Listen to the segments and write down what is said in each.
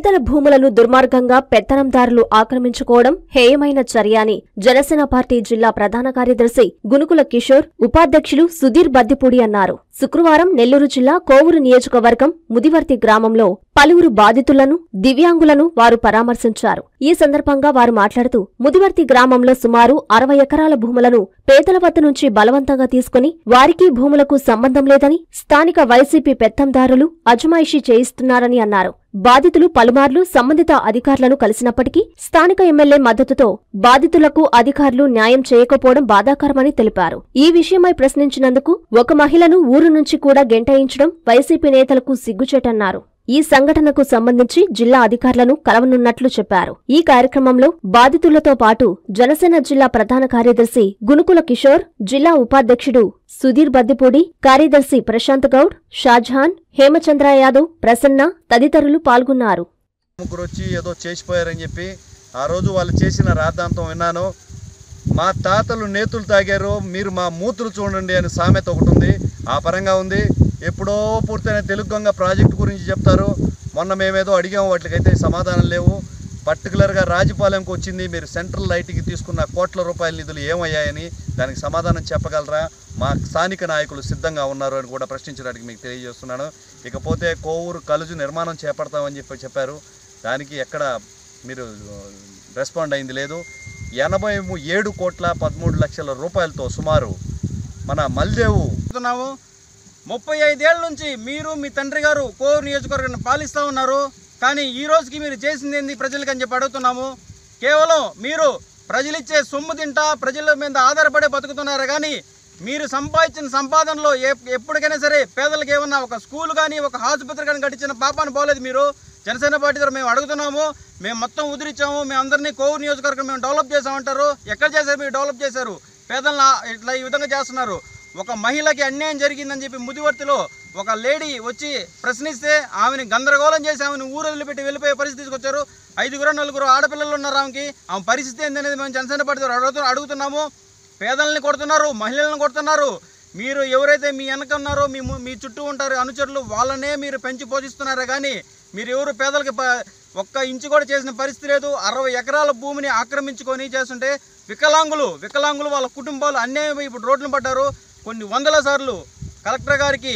పేదల భూములను దుర్మార్గంగా పెత్తనందారులు ఆక్రమించుకోవడం హేయమైన చర్య అని జనసేన పార్టీ జిల్లా ప్రధాన కార్యదర్శి గునుకుల కిషోర్ ఉపాధ్యక్షులు సుధీర్ బద్దిపూడి అన్నారు శుక్రవారం నెల్లూరు జిల్లా కోవూరు నియోజకవర్గం ముదివర్తి గ్రామంలో పలువురు బాధితులను దివ్యాంగులను వారు పరామర్శించారు ఈ సందర్భంగా వారు మాట్లాడుతూ ముదివర్తి గ్రామంలో సుమారు అరవై ఎకరాల భూములను పేదల వద్ద నుంచి బలవంతంగా తీసుకుని వారికి భూములకు సంబంధం లేదని స్థానిక వైసీపీ పెత్తందారులు అజమాయిషీ చేయిస్తున్నారని అన్నారు బాధితులు పలుమార్లు సంబంధిత అధికారులను కలిసినప్పటికీ స్థానిక ఎమ్మెల్యే మద్దతుతో బాధితులకు అధికారులు న్యాయం చేయకపోవడం బాధాకరమని తెలిపారు ఈ విషయమై ప్రశ్నించినందుకు ఒక మహిళను ఊరు నుంచి కూడా గెంటాయించడం వైసీపీ నేతలకు సిగ్గుచేటన్నారు ఈ సంఘటనకు సంబంధించి జిల్లా అధికారులను కలవనున్నట్లు చెప్పారు ఈ కార్యక్రమంలో బాధితులతో పాటు జనసేన జిల్లా ప్రధాన కార్యదర్శి గునుకుల కిషోర్ జిల్లా ఉపాధ్యక్షుడు సుధీర్ బద్దిపూడి కార్యదర్శి ప్రశాంత్ గౌడ్ షాజహాన్ హేమచంద్ర యాదవ్ ప్రసన్న తదితరులు పాల్గొన్నారు ముగ్గురు వచ్చి ఏదో చేసిపోయారని చెప్పి ఆ రోజు వాళ్ళు చేసిన రాద్ధాంతం విన్నాను మా తాతలు నేతులు తాగారు మీరు మా మూతులు చూడండి అని సామెత ఒకటి ఉంది ఆ పరంగా ఉంది ఎప్పుడో పూర్తయిన తెలుగు గంగ ప్రాజెక్టు గురించి చెప్తారు మొన్న మేమేదో అడిగాము వాటికైతే సమాధానం లేవు పర్టికులర్గా రాజపాలెంకి వచ్చింది మీరు సెంట్రల్ లైట్కి తీసుకున్న కోట్ల రూపాయల నిధులు ఏమయ్యాయని దానికి సమాధానం చెప్పగలరా మా స్థానిక నాయకులు సిద్ధంగా ఉన్నారు అని కూడా ప్రశ్నించడానికి మీకు తెలియజేస్తున్నాను ఇకపోతే కోవూరు కలుజు నిర్మాణం చేపడతామని చెప్పి చెప్పారు దానికి ఎక్కడ మీరు రెస్పాండ్ అయింది లేదు ఎనభై ము- ఏడు కోట్ల పదమూడు లక్షల రూపాయలతో సుమారు మన మల్దేవు చెప్తున్నాము ముప్పై ఐదేళ్ల నుంచి మీరు మీ తండ్రి గారు కోరు నియోజకవర్గాన్ని పాలిస్తూ ఉన్నారు కానీ ఈ రోజుకి మీరు చేసింది ఏంది ప్రజలకి అని చెప్పి అడుగుతున్నాము కేవలం మీరు ప్రజలిచ్చే సొమ్ము తింటా ప్రజల మీద ఆధారపడే బతుకుతున్నారు కానీ మీరు సంపాదించిన సంపాదనలో ఏ ఎప్పటికైనా సరే పేదలకు ఏమన్నా ఒక స్కూల్ కానీ ఒక ఆసుపత్రి కానీ కట్టించిన పాపాన్ని పోలేదు మీరు జనసేన పార్టీ ద్వారా మేము అడుగుతున్నాము మేము మొత్తం ఉదిరిచ్చాము మేము అందరినీ కోవూరు నియోజకవర్గం మేము డెవలప్ చేసామంటారు ఎక్కడ చేశారు మీరు డెవలప్ చేశారు పేదలను ఆ- ఇట్లా ఈ విధంగా చేస్తున్నారు ఒక మహిళకి అన్యాయం జరిగిందని చెప్పి ముదివర్తిలో ఒక లేడీ వచ్చి ప్రశ్నిస్తే ఆమెని గందరగోళం చేసి ఆమెను ఊరు వదిలిపెట్టి వెళ్ళిపోయే పరిస్థితి తీసుకొచ్చారు ఐదుగురు నలుగురు ఆడపిల్లలు ఉన్నారు ఆమెకి ఆమె పరిస్థితి ఏందనేది మేము జనసేన పార్టీ ద్వారా అడుగుతు అడుగుతున్నాము పేదల్ని కొడుతున్నారు మహిళలను కొడుతున్నారు మీరు ఎవరైతే మీ వెనక ఉన్నారో మీ ము- మీ చుట్టూ ఉంటారో అనుచరులు వాళ్ళనే మీరు పెంచి పోషిస్తున్నారే కానీ మీరు ఎవరు పేదలకి ప- ఒక్క ఇంచు కూడా చేసిన పరిస్థితి లేదు అరవై ఎకరాల భూమిని ఆక్రమించుకొని చేస్తుంటే వికలాంగులు వికలాంగులు వాళ్ళ కుటుంబాలు అన్యాయం ఇప్పుడు రోడ్లు పడ్డారు కొన్ని వందల సార్లు కలెక్టర్ గారికి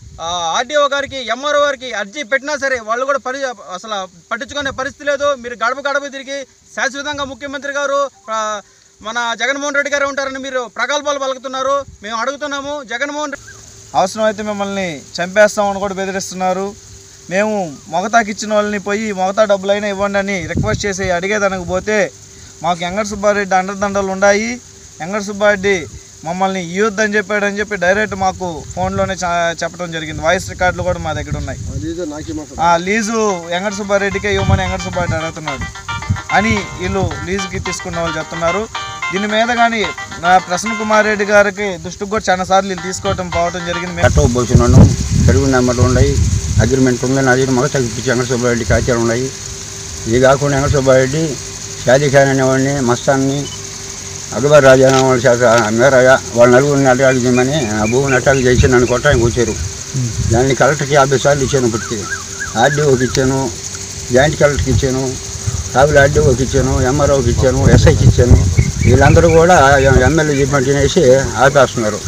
ఆర్డీఓ గారికి ఎంఆర్ఓ గారికి అర్జీ పెట్టినా సరే వాళ్ళు కూడా పరి అసలు పట్టించుకునే పరిస్థితి లేదు మీరు గడప గడప తిరిగి శాశ్వతంగా ముఖ్యమంత్రి గారు ఆ, మన జగన్మోహన్ రెడ్డి గారు ఉంటారని మీరు ప్రగల్భాలు పలుకుతున్నారు మేము అడుగుతున్నాము జగన్మోహన్ రెడ్డి అవసరమైతే మిమ్మల్ని చంపేస్తామని కూడా బెదిరిస్తున్నారు మేము మొగతాకి ఇచ్చిన వాళ్ళని పోయి మొగతా డబ్బులైనా ఇవ్వండి అని రిక్వెస్ట్ చేసి అడిగేదానికి పోతే మాకు ఎంగడ సుబ్బారెడ్డి అండదండలు ఉన్నాయి ఎంగడ సుబ్బారెడ్డి మమ్మల్ని ఇవ్వద్దని చెప్పాడని చెప్పి డైరెక్ట్ మాకు ఫోన్లోనే చ- చెప్పడం జరిగింది వాయిస్ రికార్డులు కూడా మా దగ్గర ఉన్నాయి ఆ లీజు ఎంగడ సుబ్బారెడ్డికే ఇవ్వమని ఎంగడ సుబ్బారెడ్డి అడుగుతున్నాడు అని వీళ్ళు లీజుకి తీసుకున్న వాళ్ళు చెప్తున్నారు దీని మీద కానీ నా ప్రసన్న కుమార్ రెడ్డి గారికి దృష్టికి కూడా చాలా సార్లు వీళ్ళు తీసుకోవటం పోవటం జరిగింది మేము కట్టవ పోసినాను తెలుగు నెంబర్లు ఉన్నాయి అగ్రిమెంట్ ఉంది నాది మగ తగ్గిపించి వెంకట సుబ్బారెడ్డి ఖాతాలు ఉన్నాయి ఇది కాకుండా వెంకట సుబ్బారెడ్డి షాదీ ఖాన్ అనేవాడిని మస్తాన్ని అక్బర్ రాజా అనేవాళ్ళు చేత మేరయ్య వాళ్ళ నలుగురిని అటాక్ చేయమని ఆ భూమిని అటాక్ చేసి నన్ను కొట్టడానికి వచ్చారు దాన్ని కలెక్టర్కి యాభై సార్లు ఇచ్చాను ఇప్పటికి ఆర్డీఓకి ఇచ్చాను జాయింట్ కలెక్టర్కి ఇచ్చాను కావిలి ఆర్డీఓకి ఇచ్చాను ఎంఆర్ఓకి ఇచ్చాను ఎస్ఐకి ఇచ్చాను వీళ్ళందరూ కూడా ఎమ్మెల్యే చెప్పినట్టు తినేసి ఆపేస్తున్నారు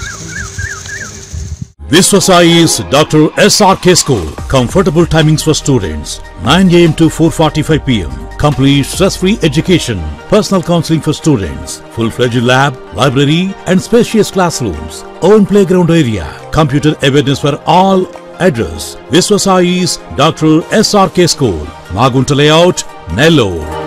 Viswasai is Dr. SRK School. Comfortable timings for students 9 am to 4:45 pm. Complete stress-free education. Personal counseling for students. Full-fledged lab, library, and spacious classrooms. Own playground area. Computer awareness for all. Address: Viswasai is Dr. SRK School. Magunta Layout, Nellore.